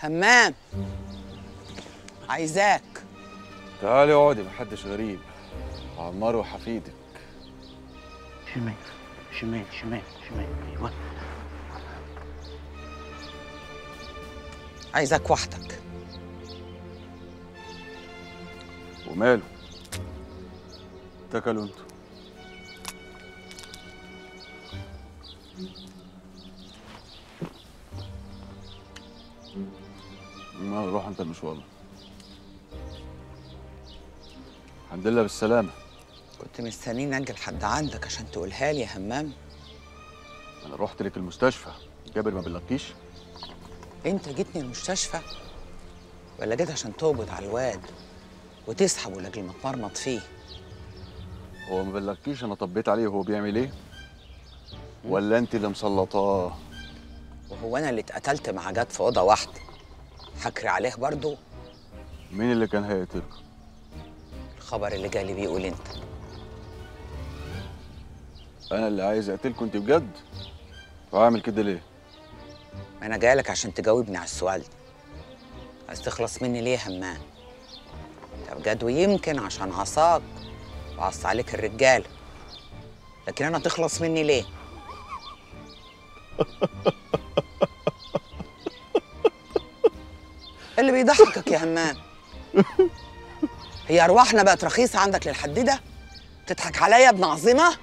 همام عايزاك تعالي اقعدي محدش غريب عمار وحفيدك شمال شمال شمال شمال ايوه عايزاك وحدك وماله اتكلوا انتوا ما روح انت المشوار الحمد لله بالسلامة كنت مستنيني اجي لحد عندك عشان تقولها لي يا همام انا رحت لك المستشفى جابر ما بلغكيش انت جيتني المستشفى ولا جيت عشان تقبض على الواد وتسحبه لاجل ما تمرمط فيه هو ما بلغكيش انا طبيت عليه وهو بيعمل ايه ولا انت اللي مسلطاه وهو انا اللي اتقتلت مع جاد في اوضه واحده حكري عليه برضو مين اللي كان هيقتله الخبر اللي جالي بيقول انت انا اللي عايز اقتلكوا انت بجد وعامل كده ليه ما انا جايلك عشان تجاوبني على السؤال ده عايز تخلص مني ليه يا همام ده بجد ويمكن عشان عصاك وعص عليك الرجاله لكن انا تخلص مني ليه اللي بيضحكك يا همام هي ارواحنا بقت رخيصه عندك للحد ده تضحك عليا يا ابن عظيمه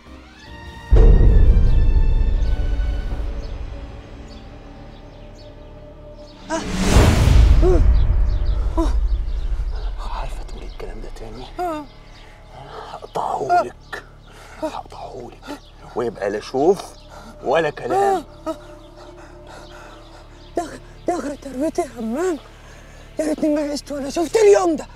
عارفه تقولي الكلام ده تاني هقطعهولك هقطعهولك ويبقى لا شوف ولا كلام يا اخي تربيتي يا همام يا ريتني ما عشت ولا شفت اليوم ده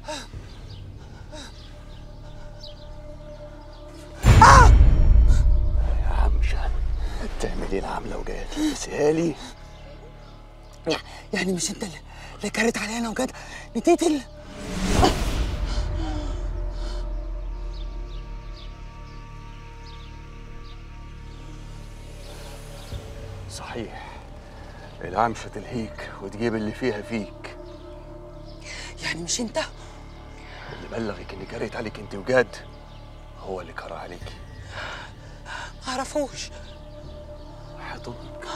يا عمشة تعملي العملة وجاية تلبسيها لي يعني مش انت اللي اللي كرت علينا وجد نتيت ال... صحيح العمشة تلهيك وتجيب اللي فيها فيك يعني مش انت اللي بلغك اني جريت عليك انت وجاد هو اللي كره عليك ما اعرفوش وحياة امك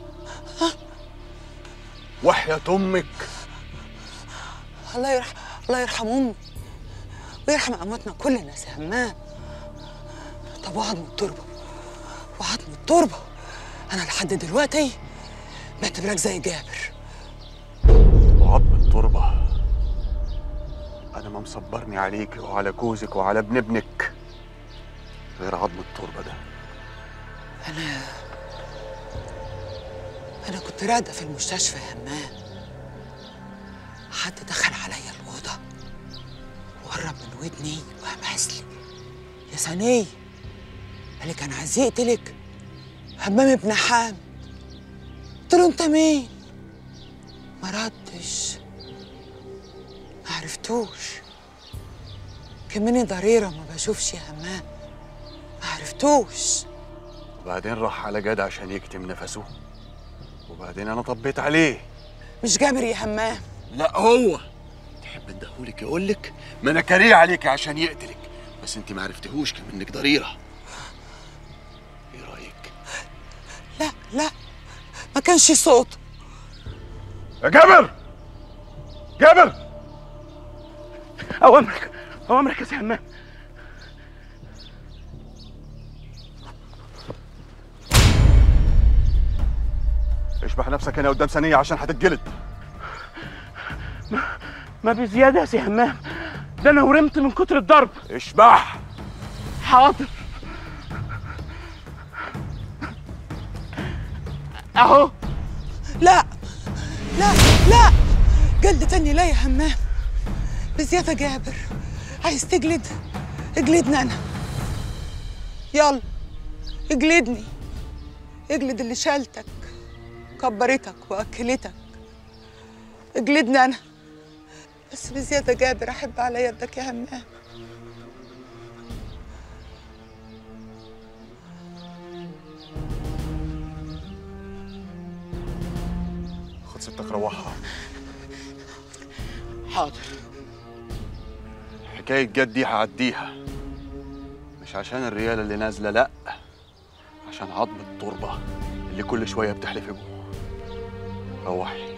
وحياة امك الله يرحم الله يرحم امي ويرحم امواتنا كل الناس يا همام طب وعظم التربه وعظم التربه انا لحد دلوقتي بعتبرك زي جابر وعظم التربة أنا ما مصبرني عليك وعلى جوزك وعلى ابن ابنك غير عظم التربة ده انا انا كنت راقده في المستشفى يا همام حد دخل عليا الاوضه وقرب من ودني وهمس لي يا سنيه قال لي كان عايز يقتلك همام ابن حام قلت له انت مين ما ردش ما عرفتوش كمني ضريره ما بشوفش يا همام ما عرفتوش وبعدين راح على جد عشان يكتم نفسه وبعدين أنا طبيت عليه مش جابر يا همام لا هو تحب ادهولك يقولك ما أنا كاريه عليك عشان يقتلك بس أنت ما عرفتهوش كم إنك ضريرة إيه رأيك؟ لا لا ما كانش صوت يا جابر جابر أوامرك أوامرك يا سي همام اشبح نفسك هنا قدام ثانية عشان هتتجلد ما بزيادة يا سي همام ده أنا ورمت من كتر الضرب اشبح حاضر أهو لا لا لا جلد تاني لا يا همام بزيادة جابر عايز تجلد اجلدني انا يلا اجلدني اجلد اللي شالتك كبرتك واكلتك اجلدني انا بس بزيادة جابر احب على يدك يا همام خد ستك روحها حاضر حكاية جد دي هعديها مش عشان الريالة اللي نازلة لأ عشان عظم التربة اللي كل شوية بتحلف ابوه روحي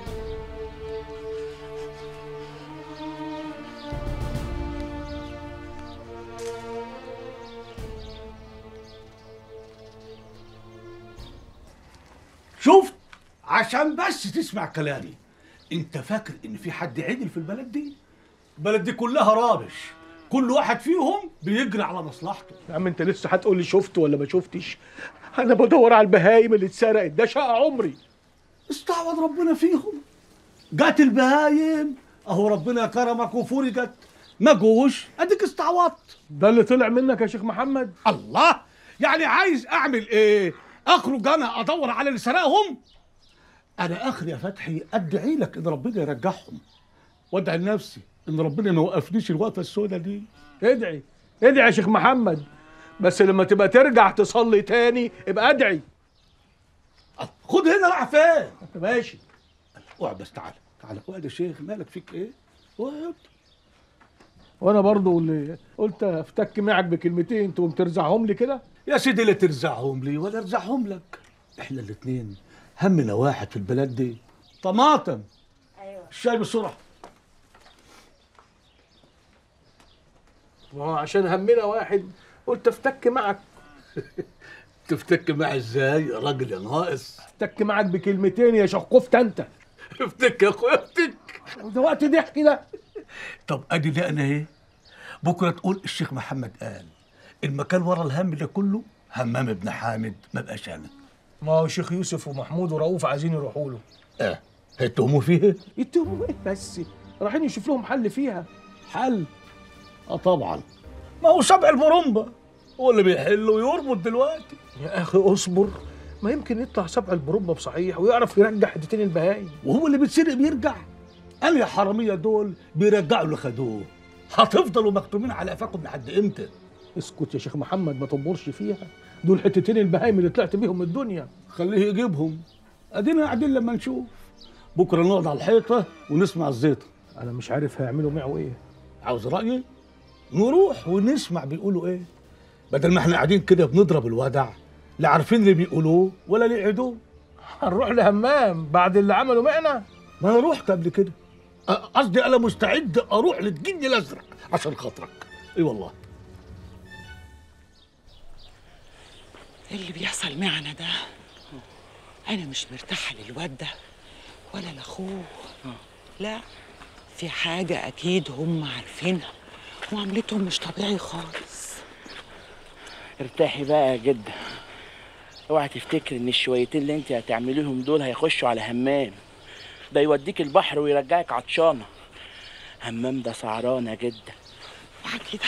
شفت عشان بس تسمع كلامي انت فاكر ان في حد عدل في البلد دي البلد دي كلها رابش كل واحد فيهم بيجري على مصلحته يا عم انت لسه هتقول لي شفت ولا ما شفتش انا بدور على البهايم اللي اتسرقت ده شقى عمري استعوض ربنا فيهم جات البهايم اهو ربنا كرمك وفرجت ما جوش اديك استعوضت ده اللي طلع منك يا شيخ محمد الله يعني عايز اعمل ايه اخرج انا ادور على اللي سرقهم انا اخر يا فتحي ادعي لك ان ربنا يرجعهم وادعي لنفسي ان ربنا ما يوقفنيش الوقفه السوداء دي ادعي ادعي يا شيخ محمد بس لما تبقى ترجع تصلي تاني ابقى ادعي خد هنا راح فين ماشي اقعد بس تعالى تعالى اقعد يا شيخ مالك فيك ايه اقعد وانا برضو اللي قلت افتك معك بكلمتين تقوم ترزعهم لي كده يا سيدي لا ترزعهم لي ولا ارزعهم لك احنا الاثنين همنا واحد في البلد دي طماطم ايوه الشاي بسرعه ما هو عشان همنا واحد قلت افتك معك تفتك معي ازاي يا راجل يا ناقص افتك معك بكلمتين يا شقفت انت افتك يا اخويا افتك ده وقت ضحك ده طب ادي ده انا ايه بكره تقول الشيخ محمد قال المكان ورا الهم ده كله همام ابن حامد ما بقاش انا ما هو شيخ يوسف ومحمود ورؤوف عايزين يروحوا له اه هيتهموا فيه يتهموا ايه بس رايحين يشوف لهم حل فيها حل اه طبعا ما هو سبع البرمبة هو اللي بيحل ويربط دلوقتي يا اخي اصبر ما يمكن يطلع سبع البرمبة بصحيح ويعرف يرجع حتتين البهايم وهو اللي بيتسرق بيرجع انا يا حرامية دول بيرجعوا اللي خدوه هتفضلوا مختومين على قفاكم لحد امتى اسكت يا شيخ محمد ما تنبرش فيها دول حتتين البهايم اللي طلعت بيهم من الدنيا خليه يجيبهم ادينا قاعدين لما نشوف بكره نقعد على الحيطه ونسمع الزيطه انا مش عارف هيعملوا معه ايه عاوز رايي نروح ونسمع بيقولوا ايه بدل ما احنا قاعدين كده بنضرب الودع لا عارفين اللي بيقولوه ولا اللي يعيدوه هنروح لهمام بعد اللي عملوا معنا ما انا رحت قبل كده أ- قصدي انا مستعد اروح للجن الازرق عشان خاطرك اي والله إيه اللي بيحصل معنا ده انا مش مرتاحه للواد ده ولا لاخوه لا في حاجه اكيد هم عارفينها معاملتهم مش طبيعي خالص ارتاحي بقى يا جدة اوعي تفتكر ان الشويتين اللي انت هتعمليهم دول هيخشوا على همام ده يوديك البحر ويرجعك عطشانة همام ده سعران يا جدة بعد كده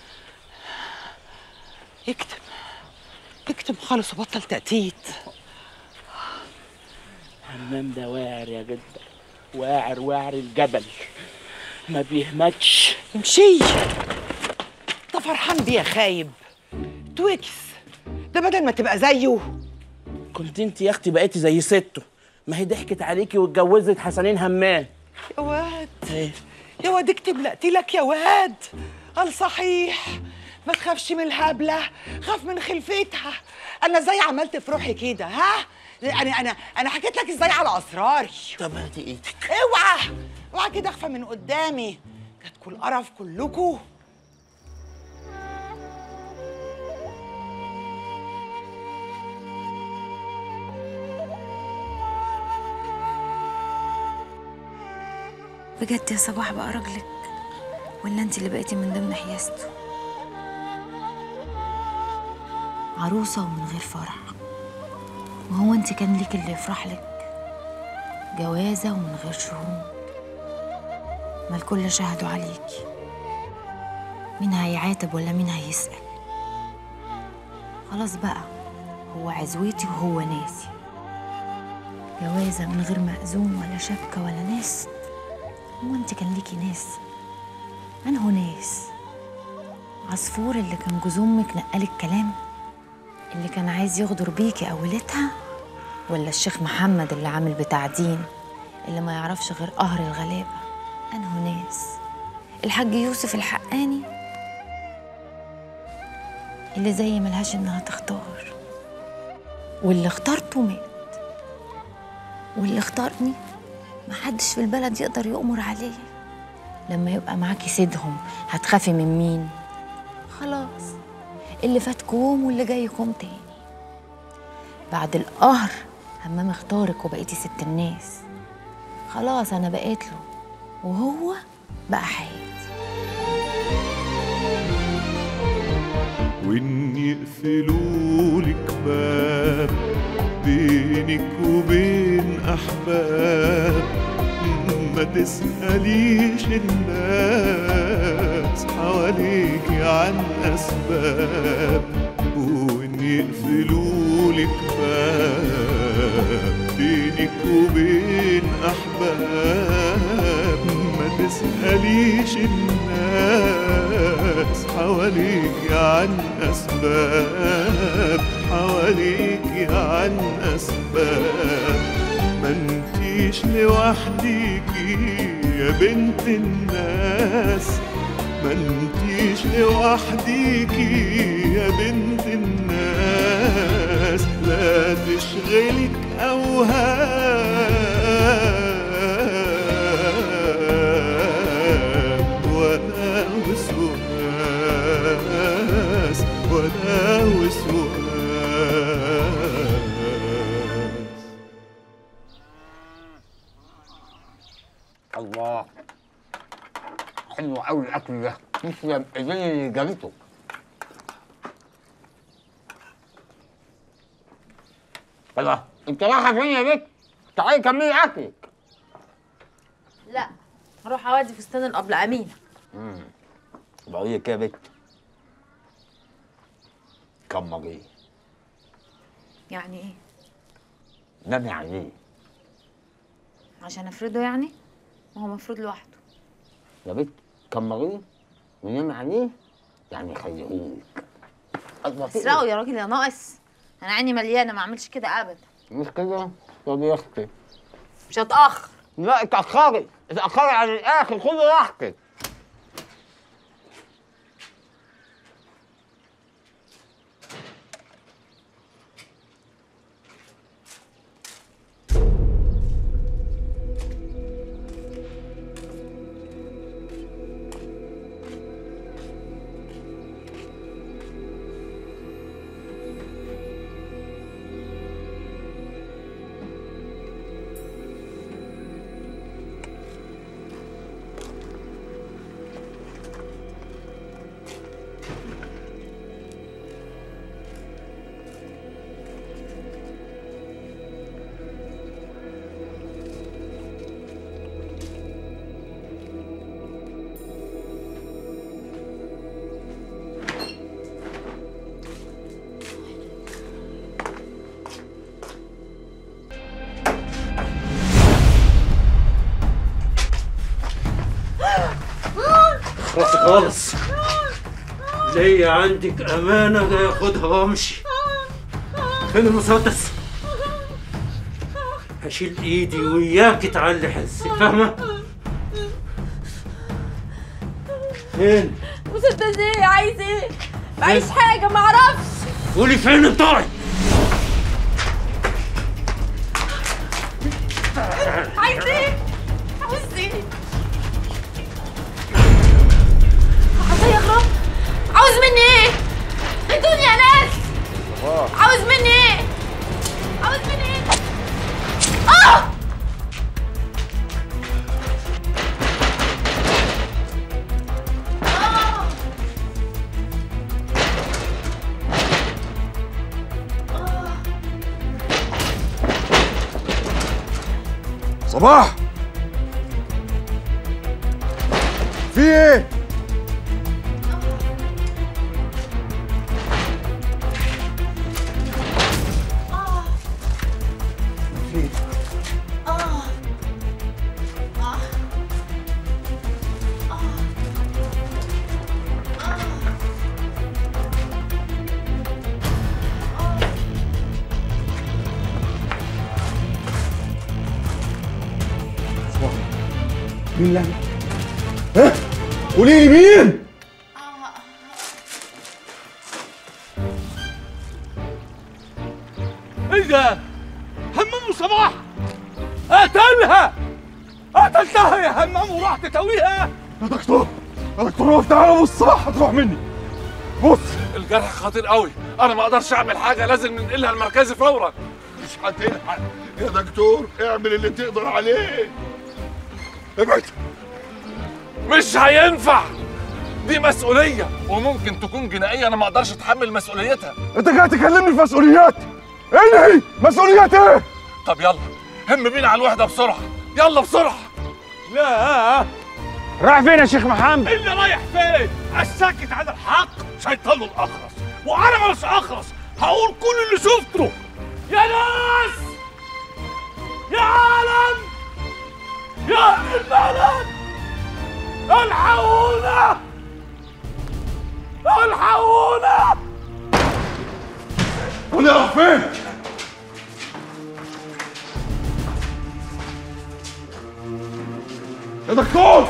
اكتم اكتم خالص وبطل تأتيت همام ده واعر يا جدة واعر واعر الجبل ما بيهمتش امشي انت فرحان بيه يا خايب توكس ده بدل ما تبقى زيه كنت انت يا اختي بقيتي زي سته ما هي ضحكت عليكي واتجوزت حسنين همام يا واد ايه يا واد اكتب لقتي لك يا واد قال صحيح ما تخافش من الهبلة خاف من خلفتها انا ازاي عملت في روحي كده ها انا انا انا حكيت لك ازاي على اسراري طب هاتي ايدك اوعى اوعى كده اخفى من قدامي جاتكوا القرف كلكوا بجد يا صباح بقى راجلك ولا انت اللي بقيتي من ضمن حياسته عروسة ومن غير فرح وهو انت كان ليك اللي يفرح لك جوازة ومن غير شهود ما الكل شهدوا عليكي مين هيعاتب ولا مين هيسأل خلاص بقى هو عزوتي وهو ناسي جوازة من غير مأذون ولا شبكة ولا ناس هو انت كان ليكي ناس انه ناس عصفور اللي كان جوز امك نقلك كلام اللي كان عايز يغدر بيكي اولتها ولا الشيخ محمد اللي عامل بتاع دين اللي ما يعرفش غير قهر الغلابة أنه ناس الحاج يوسف الحقاني اللي زي ملهاش إنها تختار واللي اخترته مات واللي اختارني محدش في البلد يقدر يؤمر عليه لما يبقى معاكي سيدهم هتخافي من مين خلاص اللي فات كوم واللي جاي كوم تاني بعد القهر همام اختارك وبقيتي ست الناس خلاص انا بقيت له وهو بقى حياتي وإن يقفلوا لك باب بينك وبين أحباب ما تسأليش الناس حواليك عن أسباب وإن يقفلوا لك باب بينك وبين أحباب ما تسأليش الناس حواليك عن أسباب حواليك عن أسباب ما انتيش لوحديكي يا بنت الناس ما انتيش لوحديكي يا بنت الناس لا تشغلك أوهام ولا وسواس ولا وسواس الله حلو قوي الاكل ده تسلم ايدين اللي جابته الله انت رايحه فين يا بنت؟ تعالي كملي اكلك لا هروح اودي فستان القبل امينه بقول لك يا بنت كمري يعني ايه نامي عليه عشان افرده يعني ما هو مفروض لوحده يا بنت كمريه ونامي عليه يعني خليهولك الله في اسرقه إيه؟ يا راجل يا ناقص انا عيني مليانه ما اعملش كده ابدا مش كده طب يا اختي مش هتاخر لا اتأخري اتأخري على الآخر خدي راحتك خلاص خالص ليا عندك أمانة لا ياخدها وامشي فين المسدس؟ هشيل ايدي وياك تعلي حسي فاهمة؟ فين؟ مسدس ايه عايز ايه معيش حاجه ما اعرفش قولي فين انطقي عايز ايه عاوز ايه عطيه يا رب عاوز مني ايه ادوني يا ناس عاوز مني ايه عاوز مني ايه اه صباح في ايه؟ مين اللي ها قولي لي مين ايه ده همام صباح قتلها قتلتها يا همام ورحت تسويها يا دكتور يا دكتور وقف تعالى بص الصباح هتروح مني بص الجرح خطير قوي انا ما اقدرش اعمل حاجه لازم ننقلها المركزي فورا مش هتلحق يا دكتور اعمل اللي تقدر عليه ابعد مش هينفع دي مسؤوليه وممكن تكون جنائيه انا ما اقدرش اتحمل مسؤوليتها انت جاي تكلمني في مسؤوليات ايه هي مسؤوليات ايه طب يلا هم بينا على الوحده بسرعه يلا بسرعه لا رايح فين يا شيخ محمد؟ اللي رايح فين؟ الساكت عن الحق شيطان الاخرس وانا مش اخرس هقول كل اللي شفته يا ناس يا عالم يا اهل البلد الحقونا الحقونا وانا رايح فين يا دكتور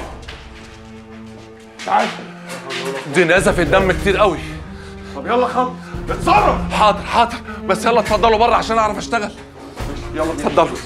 تعال دي نزف الدم كتير قوي طب يلا خلص اتصرف حاضر حاضر بس يلا اتفضلوا بره عشان اعرف اشتغل يلا اتفضلوا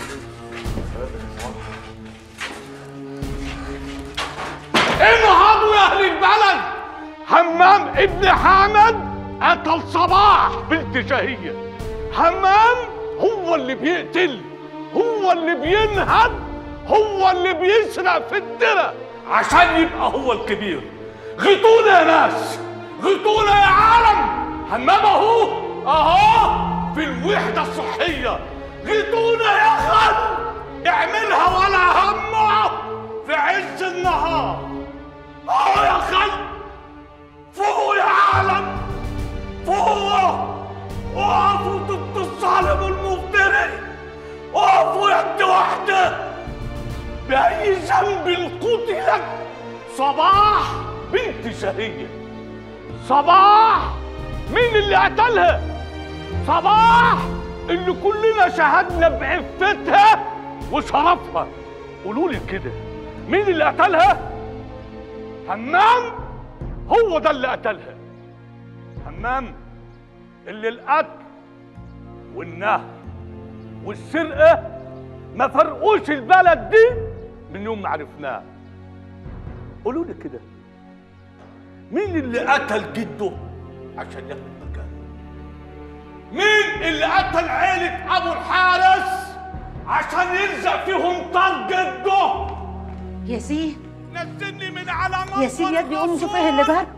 انهضوا يا اهل البلد همام ابن حامد قتل صباح بنت شهية همام هو اللي بيقتل هو اللي بينهب هو اللي بيسرق في الدرة عشان يبقى هو الكبير غيطونا يا ناس غيطونا يا عالم همام اهو اهو في الوحدة الصحية غيطونا يا خد اعملها ولا همه في عز النهار اه يا خي فوق يا عالم فوق وقفوا ضد الظالم المفتري وقفوا يد واحدة بأي ذنب قتلت صباح بنت شهية صباح مين اللي قتلها صباح اللي كلنا شهدنا بعفتها وشرفها قولوا لي كده مين اللي قتلها همام هو ده اللي قتلها همام اللي القتل والنهب والسرقه ما فرقوش البلد دي من يوم ما عرفناه قولوا لي كده مين اللي قتل جده عشان ياخد مكانه مين اللي قتل عيلة أبو الحارس عشان يلزق فيهم طار جده ياسين نزلني من على ياسين يا ابني قوم شوف ايه اللي جرى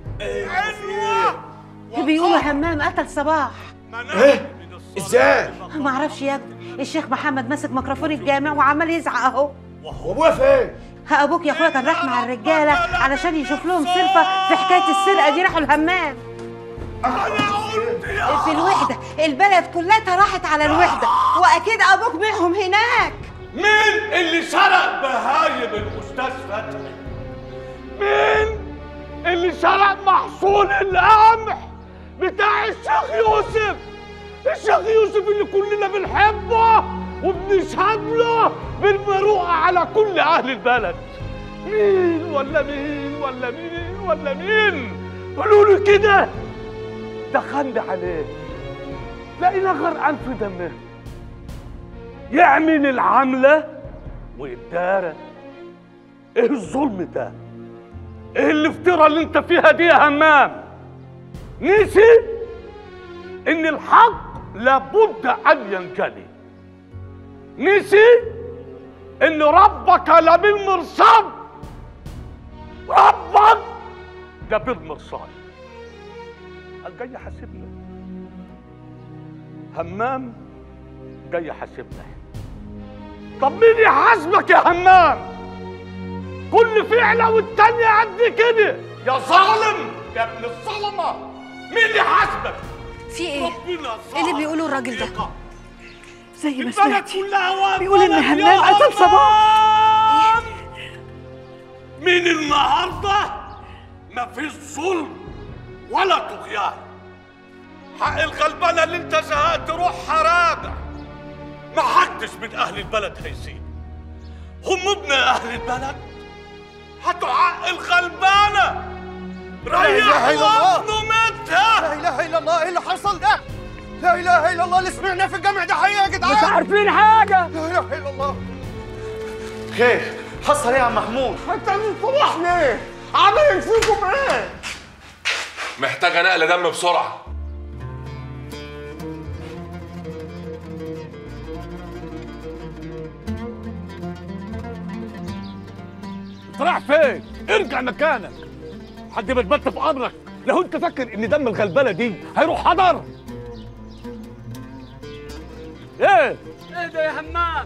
عنوة بيقولوا همام قتل صباح ايه ازاي؟ ما اعرفش يا ابني الشيخ محمد ماسك ميكروفون الجامع وعمال يزعق اهو وابويا فين؟ ها ابوك يا اخويا كان راح مع الرجاله علشان يشوف لهم صرفه في حكايه السرقه دي راحوا الهمام في الوحده البلد كلها راحت على الوحده واكيد ابوك معهم هناك مين اللي سرق بهايم الاستاذ فتحي مين اللي سرق محصول القمح بتاع الشيخ يوسف الشيخ يوسف اللي كلنا بنحبه وبنشهد له بالمروءه على كل اهل البلد مين ولا مين ولا مين ولا مين قولوا له كده دخلنا عليه لقينا غرقان في دمه يعمل العملة ويتدارى ايه الظلم ده ايه الافتراء اللي انت فيها دي يا همام نسي ان الحق لابد ان ينجلي نسي ان ربك لبالمرصاد ربك لبالمرصاد قال جاي يحاسبنا همام جاي يحاسبنا طب مين يحاسبك يا همام كل فعله والتانية قد كده يا ظالم يا ابن الظلمه مين يحاسبك في ايه؟ ربنا ايه اللي بيقوله الراجل ده؟ زي ما البلد سمعت كلها واقفة بيقول ان لك يا همام قتل صباح من النهارده مفيش ظلم ولا طغيان حق الغلبانه اللي انت زهقت روحها راجع محدش من اهل البلد هيسيب هم ابن اهل البلد هاتوا حق الغلبانة لا إله إلا الله. ريحوا ماتها لا اله الا الله ايه اللي حصل ده؟ لا اله الا الله اللي سمعناه في الجامع ده حقيقه يا جدعان مش عارفين حاجة. لا اله الا الله خير حصل ايه يا عم محمود انت من الصبح ليه؟ عمل فيكم ايه؟ محتاجة نقل دم بسرعة انت رايح فين؟ ارجع مكانك حد بتبت في امرك لو انت فاكر ان دم الغلبانه دي هيروح حضر ايه؟ ايه ده يا همام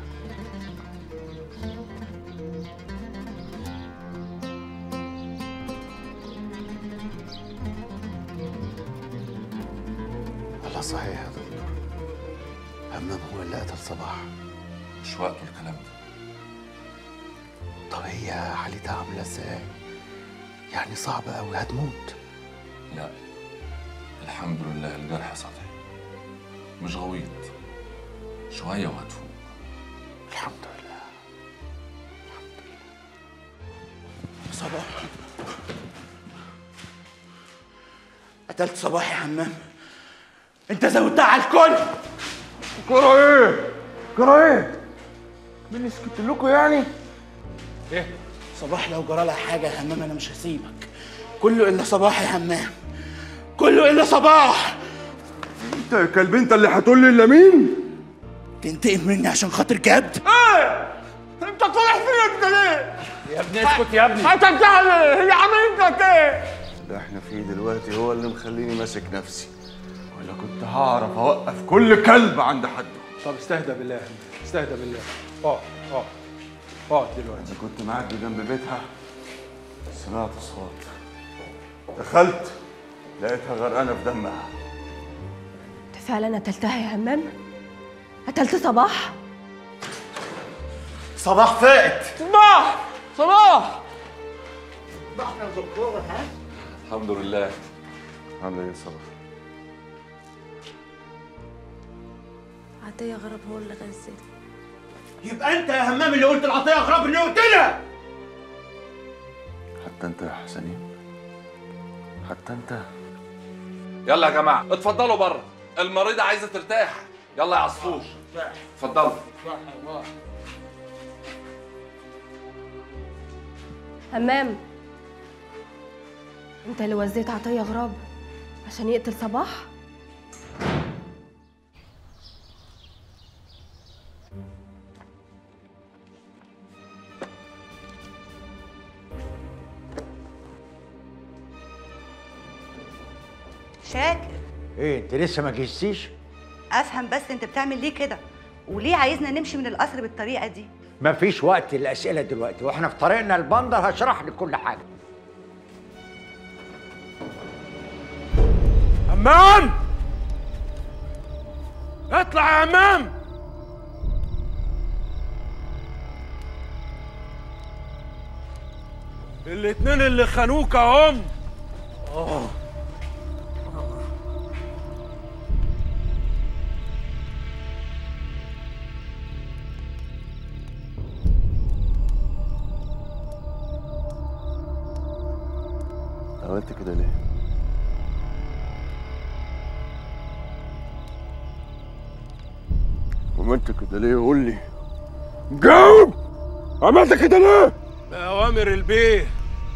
الله صحيح يا دكتور همام هو اللي قتل صباح مش وقته الكلام ده طب هي حالتها عامله ازاي؟ يعني صعبة أوي هتموت لا الحمد لله الجرح سطحي مش غويط شوية وهتفوق الحمد لله صباح قتلت صباح يا حمام انت زودتها على الكل كرة ايه؟ كرة ايه؟ مين سكت لكم يعني؟ ايه صباح لو جرى لها حاجه يا همام انا مش هسيبك كله الا صباح يا همام كله الا صباح انت يا كلب انت اللي هتقول لي الا مين؟ تنتقم مني عشان خاطر جد ايه؟ انت طالع فيا انت ليه؟ يا ابني اسكت يا ابني انت بتعمل ايه؟ هي عملت لك ايه؟ اللي احنا فيه دلوقتي هو اللي مخليني ماسك نفسي ولا كنت هعرف أوقف كل كلب عند حده طب استهدى بالله يا همام استهدى بالله اقعد اقعد اقعد دلوقتي أنا كنت معدي جنب بيتها سمعت صوت دخلت لقيتها غرقانة في دمها انت فعلا قتلتها يا همام قتلت صباح صباح فات صباح صباح الحمد لله عاملة ايه يا صباح؟ عطية غرب هو اللي غزل يبقى انت يا همام اللي قلت العطيه اغراب اللي قلتلها حتى انت يا حسنين حتى انت يلا يا جماعة اتفضلوا بره المريضة عايزة ترتاح يلا يا عصفور اتفضلوا همام انت اللي وزيت عطية غراب عشان يقتل صباح شاكر ايه انت لسه ما جهزتيش افهم بس انت بتعمل ليه كده وليه عايزنا نمشي من القصر بالطريقه دي مفيش وقت للاسئله دلوقتي واحنا في طريقنا البندر هشرح لك كل حاجه همام اطلع يا همام الاتنين اللي خانوك اهم اه عملت كده ليه؟ عملت كده ليه قول لي جاوب عملت كده ليه؟ بأوامر البيه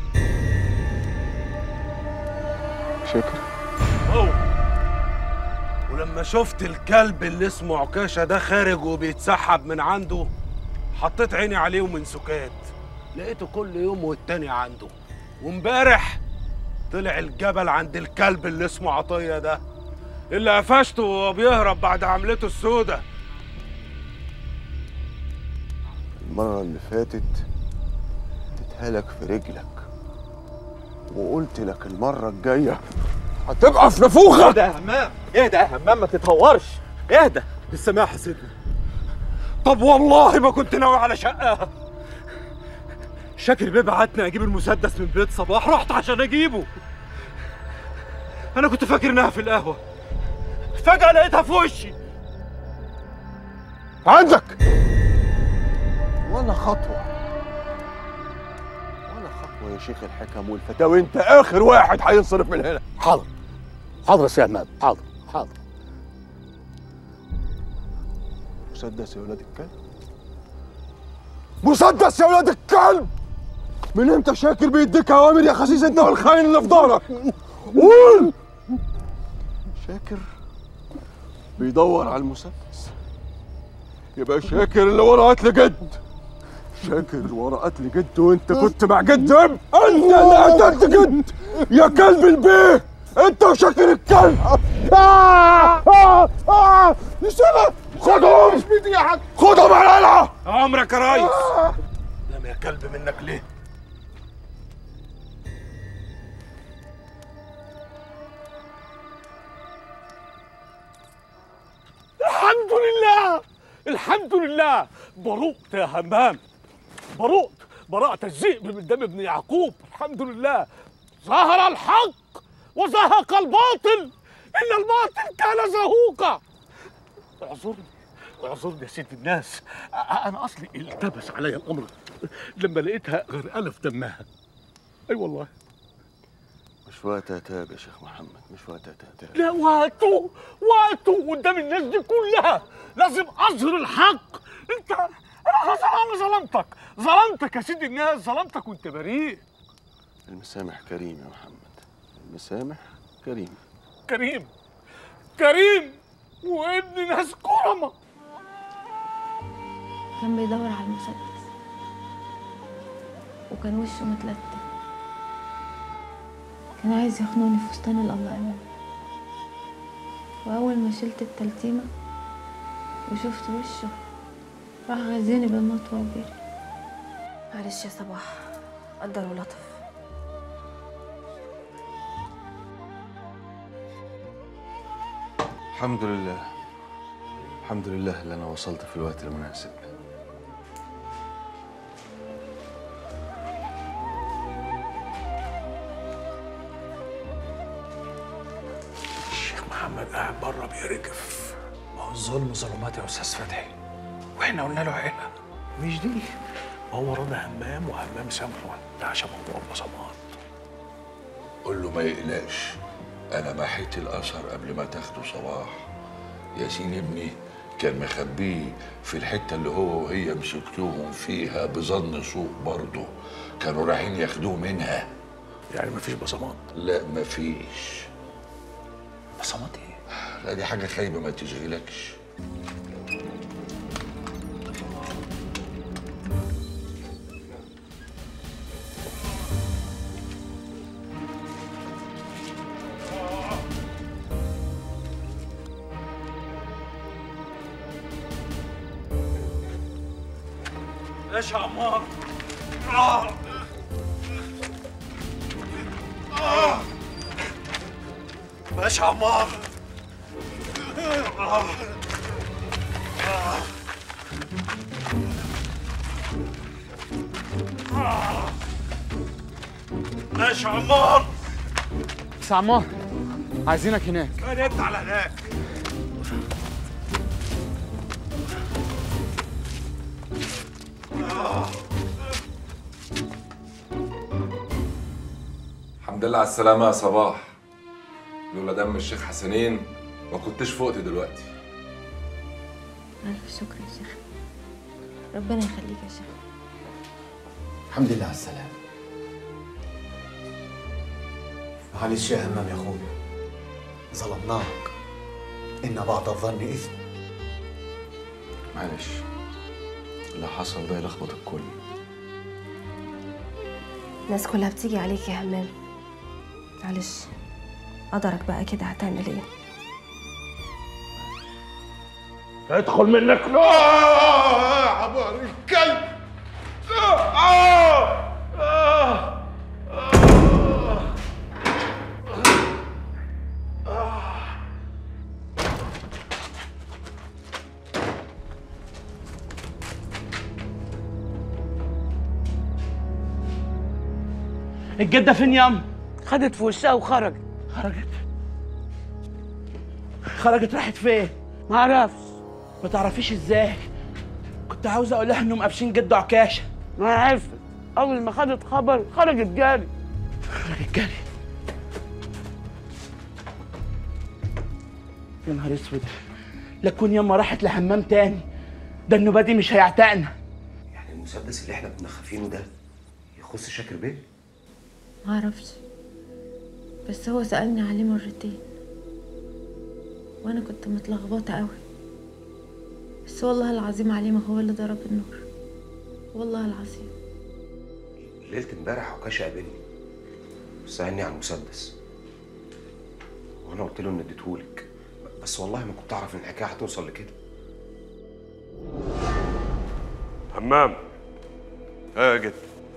شكرا هو ولما شفت الكلب اللي اسمه عكاشة ده خارج وبيتسحب من عنده حطيت عيني عليه ومن سكات لقيته كل يوم والتاني عنده وامبارح طلع الجبل عند الكلب اللي اسمه عطية ده اللي قفشته وهو بيهرب بعد عملته السودة المرة اللي فاتت اديتها لك في رجلك وقلت لك المرة الجاية هتبقى في نافوخك اهدى يا همام اهدى يا همام ما تتهورش اهدى السماح يا سيدنا طب والله ما كنت ناوي على شقة شاكر بيه بعتني اجيب المسدس من بيت صباح رحت عشان اجيبه انا كنت فاكر انها في القهوة فجأة لقيتها في وشي عندك ولا خطوة ولا خطوة ويا شيخ الحكم والفتاوى انت اخر واحد هينصرف من هنا حاضر حاضر يا سي همام حاضر حاضر مسدس يا ولاد الكلب مسدس يا ولاد الكلب من امتى شاكر بيديك اوامر يا خسيس انت والخاين اللي في ظهرك قول شاكر بيدور على المسدس يبقى شاكر اللي ورا قتل جد شاكر اللي ورا قتل جد وانت كنت مع جد اب انت اللي قتلت جد يا كلب البيه انت وشاكر الكلب آه آه آه يسيبها خدهم مش بيدي يا حاج خدهم على القلعه عمرك يا ريس لم يا كلب منك ليه الحمد لله الحمد لله برؤت يا همام برؤت براءة الذئب من دم ابن يعقوب الحمد لله ظهر الحق وزهق الباطل إن الباطل كان زهوقا اعذرني اعذرني يا سيد الناس أ- أنا أصلي التبس علي الأمر لما لقيتها غرقانة في دمها أي والله مش وقت عتاب يا شيخ محمد مش وقت عتاب لا وقته وقته قدام الناس دي كلها لازم اظهر الحق انت انا خلاص انا ظلمتك ظلمتك يا سيدي الناس ظلمتك وانت بريء المسامح كريم يا محمد المسامح كريم كريم كريم وابن ناس كرمه كان بيدور على المسدس وكان وشه متلتف كان عايز يخنقني في فستان الأبلة أمين وأول ما شلت التلتيمة وشفت وشه راح غزيني بالمطوة وجري معلش يا صباح قدر ولطف الحمد لله الحمد لله اللي انا وصلت في الوقت المناسب الشيخ محمد قاعد بره بيرجف ما هو الظلم ظلمات يا استاذ فتحي واحنا قلنا له عيله مش دي هو رضى همام وهمام سامحه ده عشان موضوع البصمات قول له ما يقلقش انا محيت الاثر قبل ما تاخده صباح ياسين ابني كان مخبيه في الحته اللي هو وهي مسكتوهم فيها بظن سوء برضه كانوا رايحين ياخدوه منها يعني مفيش بصمات لا مفيش بصمات ايه لا دي حاجه خايبه ما تشغلكش ايش يا عمار آه. آه. ماشي يا عمار آه. آه. آه. ماشي يا عمار بس عمار عايزينك هناك كان انت على هناك آه. الحمد لله على السلامة يا صباح لولا دم الشيخ حسنين ما كنتش فقت دلوقتي ألف شكر يا شيخ ربنا يخليك يا شيخ الحمد لله على السلامة معلش يا همام يا اخويا ظلمناك إن بعض الظن إثم معلش اللي حصل ده يلخبط الكل الناس كلها بتيجي عليك يا همام معلش قدرك بقى كده هتعمل ايه ادخل منك آه عبار الكلب آه آه آه الجدة فين يا أم؟ خدت في وشها وخرجت خرجت؟ خرجت راحت فين؟ ما اعرفش ما تعرفيش ازاي؟ كنت عاوز اقول لها انهم قافشين جد عكاشة ما عرفت اول ما خدت خبر خرجت جاري خرجت جاري يا نهار اسود لا تكون ياما راحت لحمام تاني ده النوبه دي مش هيعتقنا يعني المسدس اللي احنا كنا خافينه ده يخص شاكر بيه معرفش بس هو سألني عليه مرتين وأنا كنت متلخبطة قوي بس والله العظيم عليه ما هو اللي ضرب النور والله العظيم ليله امبارح عكاشه قابلني سألني عن المسدس وانا قلت له ان اديتهولك بس والله ما كنت اعرف ان الحكايه هتوصل لكده همام اه يا جد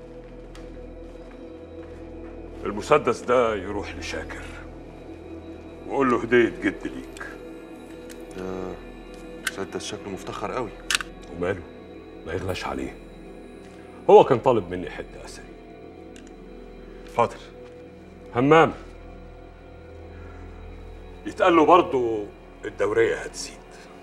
المسدس ده يروح لشاكر وقول له هدية جد ليك ده مسدس شكله مفتخر قوي وماله ما يغلاش عليه هو كان طالب مني حتة أثري حاضر همام يتقال له برضه الدورية هتزيد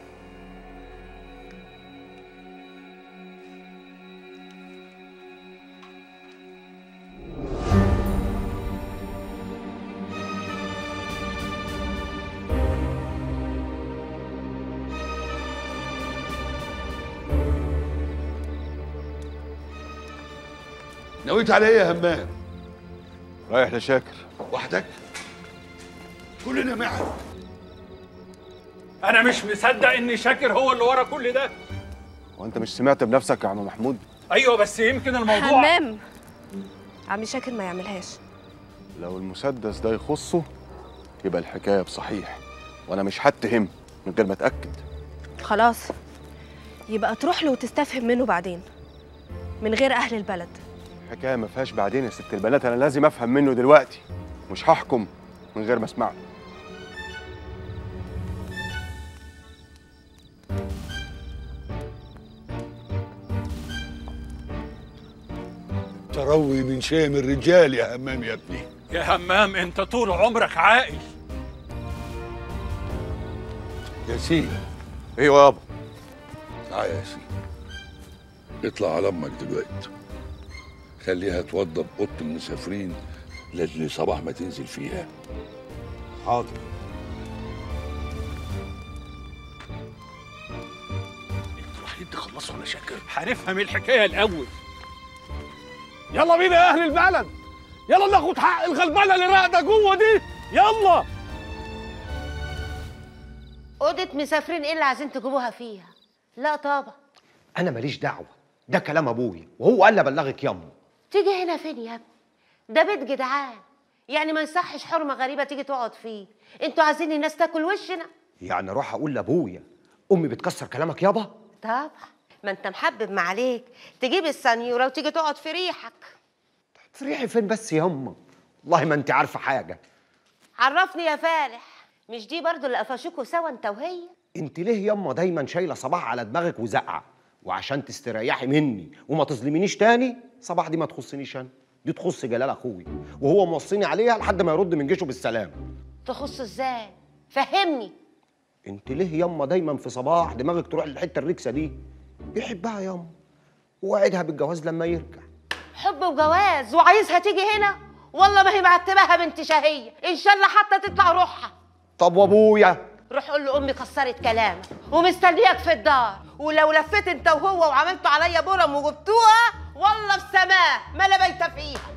نويت على ايه يا همام؟ رايح لشاكر وحدك؟ كلنا معك انا مش مصدق ان شاكر هو اللي ورا كل ده وانت مش سمعت بنفسك يا عم محمود ايوه بس يمكن الموضوع حمام عم شاكر ما يعملهاش لو المسدس ده يخصه يبقى الحكايه بصحيح وانا مش هتهم من غير ما اتاكد خلاص يبقى تروح له وتستفهم منه بعدين من غير اهل البلد الحكايه ما فيهاش بعدين يا ست البنات انا لازم افهم منه دلوقتي مش هحكم من غير ما اسمعه تروي من شيم الرجال يا همام يا ابني يا همام انت طول عمرك عاقل ياسين ايوه يابا تعال يا ياسين اطلع على امك دلوقتي خليها توضب اوضه المسافرين لاجل صباح ما تنزل فيها حاضر رايحين تخلصوا على شاكر هنفهم الحكايه الاول يلا بينا يا اهل البلد يلا ناخد حق الغلبانه اللي راقده جوه دي يلا اوضه مسافرين ايه اللي عايزين تجيبوها فيها لا طبعا انا ماليش دعوه ده كلام ابويا وهو قال لي ابلغك يمه تيجي هنا فين يا ابني ده بيت جدعان يعني ما يصحش حرمه غريبه تيجي تقعد فيه انتوا عايزين الناس تاكل وشنا يعني اروح اقول لابويا امي بتكسر كلامك يابا طبعا ما انت محبب ما عليك تجيب السنيوره وتيجي تقعد في ريحك تريحي فين بس ياما والله ما انت عارفه حاجه عرفني يا فالح مش دي برضو اللي قفشوكوا سوا انت وهي انت ليه ياما دايما شايله صباح على دماغك وزقع وعشان تستريحي مني وما تظلمينيش تاني صباح دي ما تخصنيش انا دي تخص جلال اخوي وهو موصيني عليها لحد ما يرد من جيشه بالسلام تخص ازاي فهمني انت ليه ياما دايما في صباح دماغك تروح للحته الركسه دي بيحبها ياما ووعدها بالجواز لما يرجع حب وجواز وعايزها تيجي هنا والله ما هي معتباها بنت شهيه ان شاء الله حتى تطلع روحها طب وابويا روح قول له امي كسرت كلامك ومستنياك في الدار ولو لفيت انت وهو وعملتوا عليا برم وجبتوها والله في سماه ما لا بيت فيها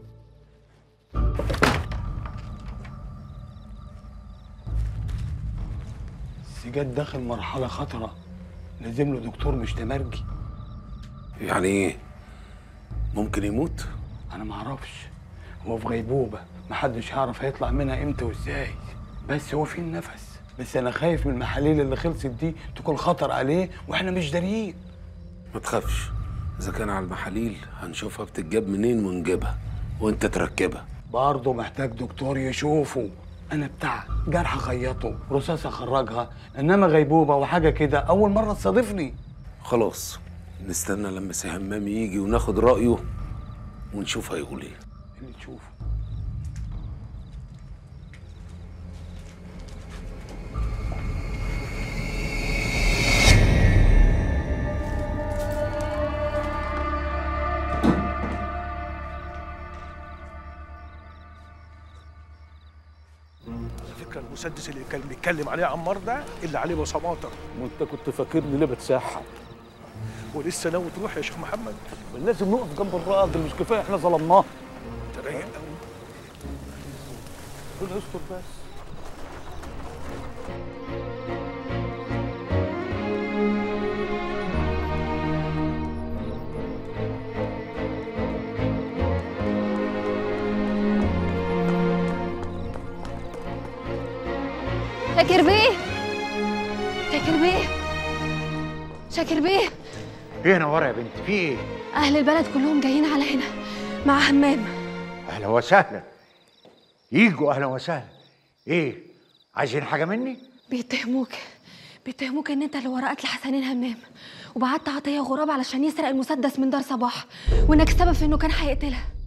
سجاد داخل مرحله خطره لازم له دكتور مش تمرجي يعني ايه؟ ممكن يموت؟ انا ما اعرفش هو في غيبوبه محدش يعرف هيطلع منها امتى وازاي بس هو في النفس بس انا خايف من المحاليل اللي خلصت دي تكون خطر عليه واحنا مش داريين ما تخافش اذا كان على المحاليل هنشوفها بتتجاب منين ونجيبها وانت تركبها برضه محتاج دكتور يشوفه انا بتاع جرح خيطه رصاص اخرجها انما غيبوبه وحاجه كده اول مره تصادفني خلاص نستنى لما سي همام يجي وناخد رايه ونشوف هيقول ايه اللي تشوفه المسدس اللي كان بيتكلم عليه عمار ده اللي عليه بصماتك وانت كنت فاكرني ليه بتساحب ولسه ناوي تروح يا شيخ محمد لازم نقف جنب الراجل مش كفايه احنا ظلمناه انت رايق قوي ربنا يستر بس شاكر بيه شاكر بيه شاكر بيه ايه نوره يا بنتي في ايه؟ اهل البلد كلهم جايين على هنا مع همام اهلا وسهلا يجوا اهلا وسهلا ايه عايزين حاجه مني؟ بيتهموك بيتهموك ان انت اللي ورا قتل حسنين همام وبعت عطيه غراب علشان يسرق المسدس من دار صباح وانك سبب في انه كان هيقتلها